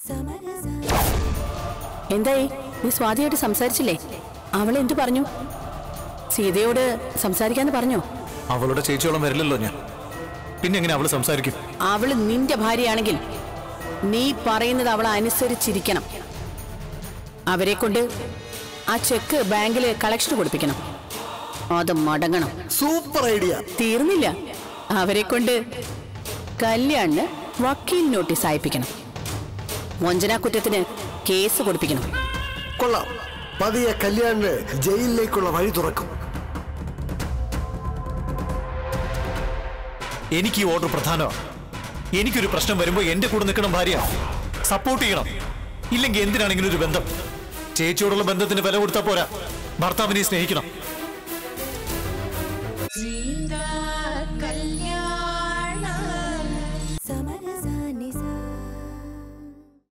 എന്തായി നീ സ്വാതിയായിട്ട് സംസാരിച്ചില്ലേ അവൾ എന്തു പറഞ്ഞു സീതയോട് സംസാരിക്കാന്ന് പറഞ്ഞോ അവളുടെ ചേച്ചിയോളം വരില്ലല്ലോ ഞാൻ പിന്നെ എങ്ങനെ അവള് സംസാരിക്കും അവള് നിന്റെ ഭാര്യയാണെങ്കിൽ നീ പറയുന്നത് അവൾ അനുസരിച്ചിരിക്കണം അവരെ കൊണ്ട് ആ ചെക്ക് ബാങ്കിൽ കളക്ഷൻ കൊടുപ്പിക്കണം അത് മടങ്ങണം സൂപ്പർ ഐഡിയ തീർന്നില്ല അവരെ കൊണ്ട് കല്യാണിന് വക്കീൽ നോട്ടീസ് അയപ്പിക്കണം വഞ്ചനാ കുറ്റത്തിന് കേസ് കൊടുപ്പിക്കണം കൊള്ളാം പതിയെ കല്യാണിന് ജയിലിലേക്കുള്ള വഴി തുറക്കും എനിക്ക് ഈ ഓർഡർ പ്രധാനമാണ് എനിക്കൊരു പ്രശ്നം വരുമ്പോൾ എന്റെ കൂടെ നിൽക്കണം ഭാര്യ സപ്പോർട്ട് ചെയ്യണം ഇല്ലെങ്കിൽ എന്തിനാണ് ഇങ്ങനെ ഒരു ബന്ധം ചേച്ചിയോടുള്ള ബന്ധത്തിന് വില കൊടുത്താൽ പോരാ ഭർത്താവിനെ സ്നേഹിക്കണം